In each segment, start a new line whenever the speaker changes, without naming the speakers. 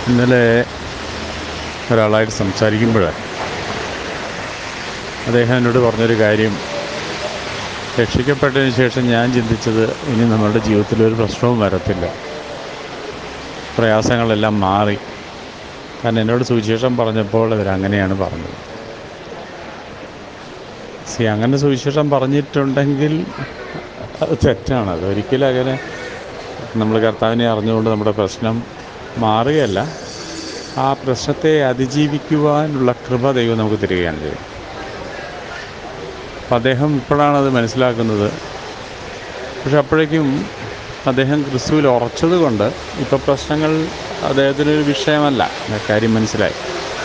ഇന്നലെ ഒരാളായിട്ട് സംസാരിക്കുമ്പോൾ അദ്ദേഹം എന്നോട് പറഞ്ഞൊരു കാര്യം രക്ഷിക്കപ്പെട്ടതിന് ശേഷം ഞാൻ ചിന്തിച്ചത് ഇനി നമ്മളുടെ ജീവിതത്തിൽ ഒരു പ്രശ്നവും വരത്തില്ല പ്രയാസങ്ങളെല്ലാം മാറി കാരണം എന്നോട് സുവിശേഷം പറഞ്ഞപ്പോൾ അവരങ്ങനെയാണ് പറഞ്ഞത് സി അങ്ങനെ സുവിശേഷം പറഞ്ഞിട്ടുണ്ടെങ്കിൽ അത് തെറ്റാണ് അത് ഒരിക്കലും അങ്ങനെ നമ്മൾ കർത്താവിനെ അറിഞ്ഞുകൊണ്ട് നമ്മുടെ പ്രശ്നം മാറുകയല്ല ആ പ്രശ്നത്തെ അതിജീവിക്കുവാനുള്ള കൃപ ദൈവം നമുക്ക് തരികയാണ് ചെയ്തത് അപ്പം അദ്ദേഹം ഇപ്പോഴാണ് അത് മനസ്സിലാക്കുന്നത് പക്ഷെ അപ്പോഴേക്കും അദ്ദേഹം ക്രിസ്തുവിൽ ഉറച്ചത് കൊണ്ട് ഇപ്പോൾ പ്രശ്നങ്ങൾ അദ്ദേഹത്തിനൊരു വിഷയമല്ല എന്ന കാര്യം മനസ്സിലായി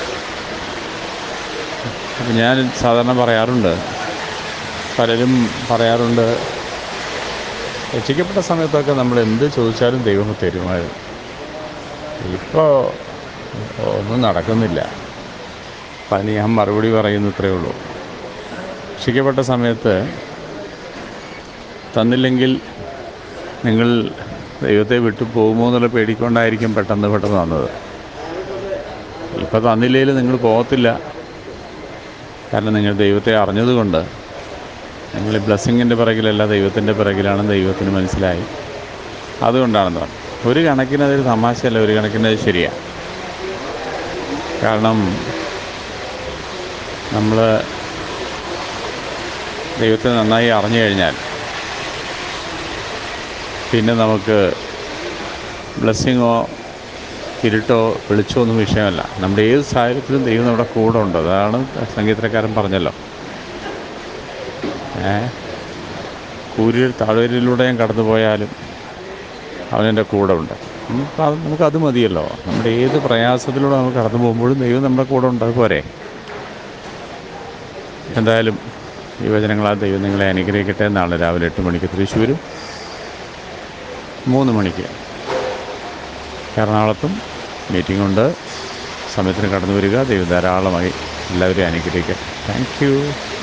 അപ്പം ഞാൻ സാധാരണ പറയാറുണ്ട് പലരും പറയാറുണ്ട് രക്ഷിക്കപ്പെട്ട സമയത്തൊക്കെ നമ്മൾ എന്ത് ചോദിച്ചാലും ദൈവം തരുമായിരുന്നു ഇപ്പോൾ ഒന്നും നടക്കുന്നില്ല അപ്പം ഞാൻ മറുപടി പറയുന്നു ഇത്രയേ ഉള്ളൂ രക്ഷിക്കപ്പെട്ട സമയത്ത് തന്നില്ലെങ്കിൽ നിങ്ങൾ ദൈവത്തെ വിട്ടു പോകുമോ എന്നുള്ള പേടിക്കൊണ്ടായിരിക്കും പെട്ടെന്ന് പെട്ടെന്ന് വന്നത് ഇപ്പോൾ തന്നില്ലെങ്കിൽ നിങ്ങൾ പോകത്തില്ല കാരണം നിങ്ങൾ ദൈവത്തെ അറിഞ്ഞതുകൊണ്ട് നിങ്ങൾ ബ്ലെസ്സിങ്ങിൻ്റെ പിറകിലല്ല ദൈവത്തിൻ്റെ പിറകിലാണ് ദൈവത്തിന് മനസ്സിലായി അതുകൊണ്ടാണെന്ന് പറഞ്ഞു ഒരു കണക്കിന് അതൊരു തമാശയല്ല ഒരു കണക്കിന് അത് ശരിയാണ് കാരണം നമ്മൾ ദൈവത്തെ നന്നായി അറിഞ്ഞു കഴിഞ്ഞാൽ പിന്നെ നമുക്ക് ബ്ലെസ്സിങ്ങോ ഇരുട്ടോ വെളിച്ചമോ ഒന്നും വിഷയമല്ല നമ്മുടെ ഏത് സാഹചര്യത്തിലും ദൈവം നമ്മുടെ കൂടെ ഉണ്ട് അതാണ് സംഗീതക്കാരൻ പറഞ്ഞല്ലോ ഏ കൂരിൽ താഴ്വരയിലൂടെ ഞാൻ കടന്നു പോയാലും അവനെൻ്റെ കൂടെ ഉണ്ട് നമുക്ക് അത് നമുക്കത് മതിയല്ലോ നമ്മുടെ ഏത് പ്രയാസത്തിലൂടെ നമുക്ക് കടന്നു പോകുമ്പോഴും ദൈവം നമ്മുടെ കൂടെ ഉണ്ട് അതുപോരെ എന്തായാലും ഈ വചനങ്ങളാൽ ദൈവം നിങ്ങളെ അനുഗ്രഹിക്കട്ടെ നാളെ രാവിലെ എട്ട് മണിക്ക് തൃശ്ശൂരും മൂന്ന് മണിക്ക് എറണാകുളത്തും മീറ്റിംഗ് ഉണ്ട് സമയത്തിന് കടന്നു വരിക ദൈവം ധാരാളമായി എല്ലാവരെയും അനുഗ്രഹിക്കട്ടെ താങ്ക് യു